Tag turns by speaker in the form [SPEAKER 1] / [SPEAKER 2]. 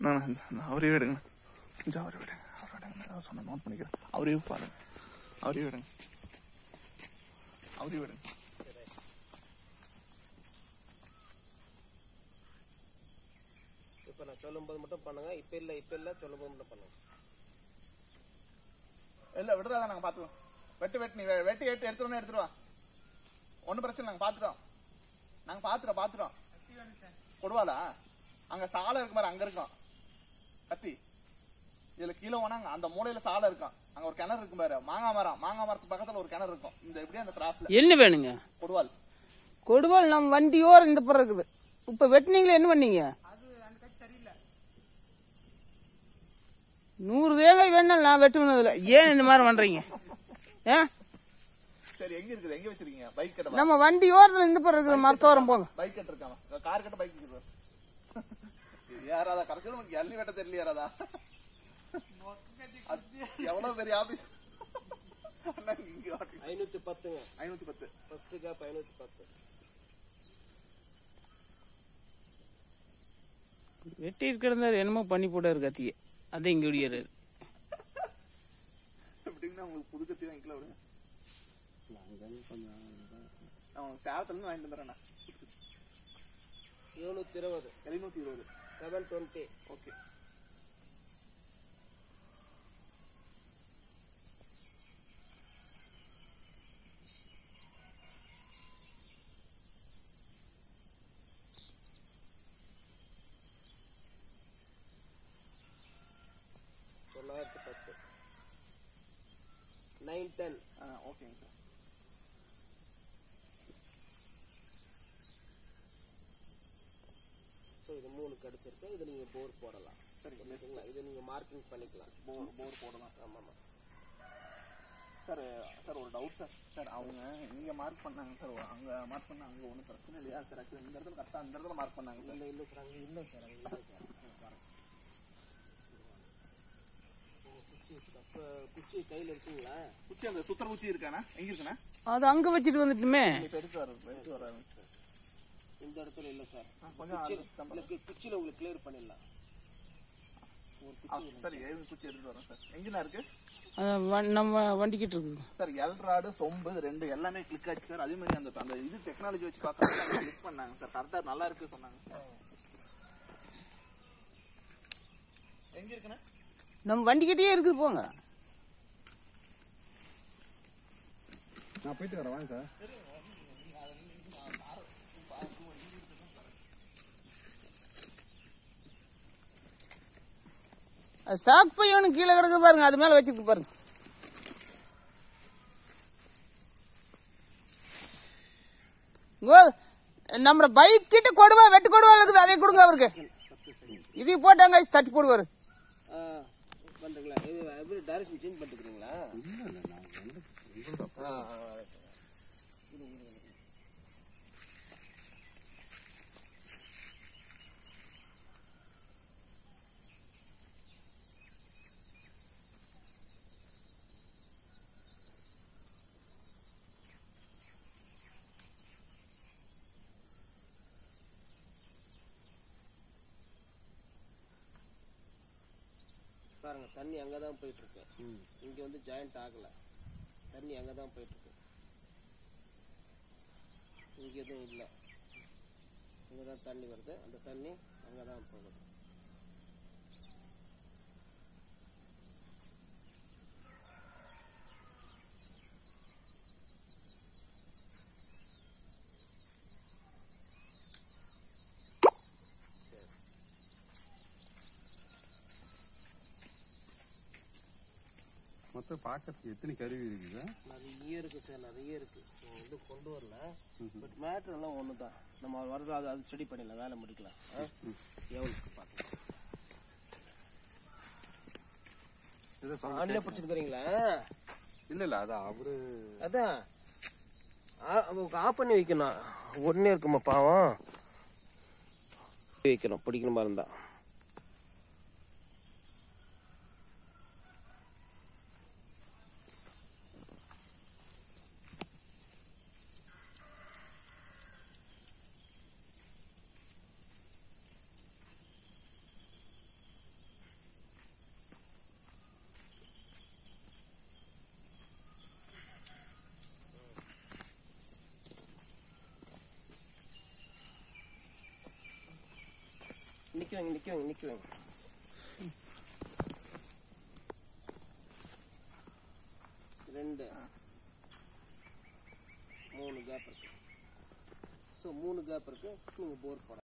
[SPEAKER 1] நான் நான் அவரே விடுங்க கொஞ்சம் அவரே விடுங்க அவரே விடுங்க நான் சொன்ன நோட் பண்ணிக்கிறேன் அவரே பாருங்க அவரே விடுங்க அவரே விடுங்க
[SPEAKER 2] இப்போ நான் சொல்லும்போது மட்டும் பண்ணுங்க இப்போ இல்லை இப்போ இல்லை சொல்லும்போது மட்டும் பண்ணுங்க
[SPEAKER 1] இல்ல விடுறதா நாங்க பாத்துக்கிறோம் வெட்டு வெட்டு நீ வெ- வெட்டி எடுத்து எடுத்துருவோம் எடுத்துருவா ஒன்றும் பிரச்சனை நாங்க பாத்துட்டோம் நாங்க பாத்துறோம் பாத்துறோம் கொடுவாளா அங்க சாலை இருக்கு மாதிரி அங்க இருக்கும் கத்தி இதுல கீழே போனா அங்க அந்த மூலையில சாலை இருக்கும் அங்க ஒரு கிணறு இருக்கும் பாரு மாங்காய் மரம் மாங்காய் மரத்துக்கு பக்கத்துல ஒரு கிணறு இருக்கும் இந்த எப்படியே அந்த கிராஸ்ல
[SPEAKER 3] என்ன வேணுங்க
[SPEAKER 1] கொடுவாள்
[SPEAKER 3] கொடுவால் நம்ம வண்டியோர் இந்த புறம் இருக்குது இப்ப வெட்டினீங்களே என்ன பண்ணீங்க நூறு தேங்காய் வேணாலும் நான் வெட்டுனதில்ல ஏன் இந்த மாதிரி பண்றீங்க ஏ
[SPEAKER 1] சரி எங்க இருக்குது எங்க வச்சிருக்கீங்க பைக் கட்ட
[SPEAKER 3] நம்ம வண்டி ஓரத்துல இந்த புறம் இருக்குது மரத்தோரம் போங்க
[SPEAKER 1] பைக் கட்ட இருக்காம கார் கட்ட பைக் இருக்குது யாராதா கடைசியில் உனக்கு எள்ளி வெட்ட தெரியல யாராதா எவ்வளவு பெரிய ஆபீஸ் அண்ணா, இங்க வாட்டி.
[SPEAKER 2] ஐநூற்றி பத்துங்க
[SPEAKER 1] ஐநூத்தி பத்து
[SPEAKER 2] ஃபஸ்ட்டு கேப் ஐநூற்றி பத்து
[SPEAKER 3] வெட்டி இருக்கிறதாரு என்னமோ பண்ணி போட்டாரு கத்திய அதை இங்க ஒடியாரு
[SPEAKER 1] எப்படின்னா உங்களுக்கு புது கத்தி வாங்கிக்கலாம் விடுங்க நான் உங்களுக்கு சேலத்துல இருந்து வாங்கிட்டு வந்துடுறேண்ணா
[SPEAKER 2] எழுநூற்றி இருபது
[SPEAKER 1] எழுநூத்தி இருபது
[SPEAKER 2] செவன் டுவெண்ட்டி
[SPEAKER 1] ஓகே
[SPEAKER 2] தொள்ளாயிரத்தி பத்து நைன் டென்
[SPEAKER 1] ஆ ஓகேங்க சார்
[SPEAKER 2] ஸோ இது மூணு கிடச்சிருக்கு இது நீங்கள் போர் போடலாம் சரி ஓகேங்களா இது நீங்கள் மார்க்கிங் பண்ணிக்கலாம்
[SPEAKER 1] போர் போர் போடலாம்
[SPEAKER 2] ஆமாம் ஆமாம்
[SPEAKER 1] சார் சார் ஒரு டவுட் சார் சார் அவங்க இங்க மார்க் பண்ணாங்க சார் அங்க மார்க் பண்ணா அங்க ஒன்றும் பிரச்சனை இல்லையா சார் actually இந்த இடத்துல கரெக்டாக இந்த இடத்துல மார்க் பண்ணாங்க சார்
[SPEAKER 2] இல்லை இல்லை சார் அங்கே இல்லை சார் அங்கே இல்லை சார் அப்போ குச்சி கையில் இருக்குங்களா
[SPEAKER 1] குச்சி அந்த சுத்தர குச்சி இருக்காண்ணா எங்க இருக்குண்ணா
[SPEAKER 3] அது அங்க வச்சுட்டு வந்துட்டுமே
[SPEAKER 1] இப்போ எடுத்து வர எடுத்து வர
[SPEAKER 2] இந்த இடத்துல இல்லை சார்
[SPEAKER 1] கொஞ்சம்
[SPEAKER 2] குச்சி- உங்களுக்கு குச்சியில் உங்களுக்கு கிளியர் பண்ணிடலாம்
[SPEAKER 1] சார் ஏழு குச்சி எடுத்து வரேன் சார் எங்கண்ணா இருக்கு
[SPEAKER 3] அது வ- நம்ம வண்டிக்கிட்டு இருக்குது
[SPEAKER 1] சார் எல்ராடு சொம்பு இது ரெண்டு எல்லாமே கிளிக் ஆச்சு சார் அதே மாதிரி அந்த அந்த இது டெக்னாலஜி வச்சு பார்க்கறது கிளிக் பண்ணாங்க சார் கரெக்டாக நல்லா இருக்கு சொன்னாங்க எங்க இருக்குண்ணா
[SPEAKER 3] நம்ம வண்டிக்கிட்டே இருக்குது போங்க
[SPEAKER 4] நான் போயிட்டு வரேன் வாங்க சார்
[SPEAKER 3] அது சாக் பை ஒன்று கீழே கிடக்கு பாருங்க அது மேல வச்சுட்டு பாருங்க இங்கோ, நம்ம பைக் கிட்ட கொடுவா வெட்டு கொடுவா இருக்குது அதை கொடுங்க அவருக்கு இதையும் போட்டாங்க தட்டி போடுவாரு
[SPEAKER 2] பண்ணுறீங்களா இது எப்படி டைரக்ஷன் சேஞ்ச் பண்ணிக்கிறீங்களா பாருங்க தண்ணி அங்கே தான் போயிட்டு இருக்கு இங்கே வந்து ஜாயிண்ட் ஆகல தண்ணி அங்கே தான் போயிட்டு இருக்கு இங்கே எதுவும் இல்லை இங்கே தான் தண்ணி வருது அந்த தண்ணி அங்கே தான் போகுது
[SPEAKER 4] மொத்தம் பார்க்கறதுக்கு எத்தனை கருவி இருக்குது
[SPEAKER 2] நிறைய இருக்கு சார் நிறைய இருக்கு நான் வந்து கொண்டு வரல பட் மேட்ரு எல்லாம் ஒன்று தான் நம்ம வரது அது அது ஸ்டடி பண்ணிடலாம் வேலை முடிக்கலாம் ஆ? எவ்வளோ பார்க்கலாம் ஆன்லேயே பிடிச்சிருக்கிறீங்களா
[SPEAKER 4] இல்ல இல்ல அது அவரு
[SPEAKER 2] அதான் ஆ- அவங்க ஆஃப் பண்ணி வைக்கணும் உடனே இருக்குமா பாவம் வைக்கணும் பிடிக்கணுமா இருந்தா நிக்க வைங்க நிக்க வைங்க நிக்க வைங்க ரெண்டு மூணு கேப் இருக்கு ஸோ மூணு கேப் இருக்கு நீங்கள் போர் போட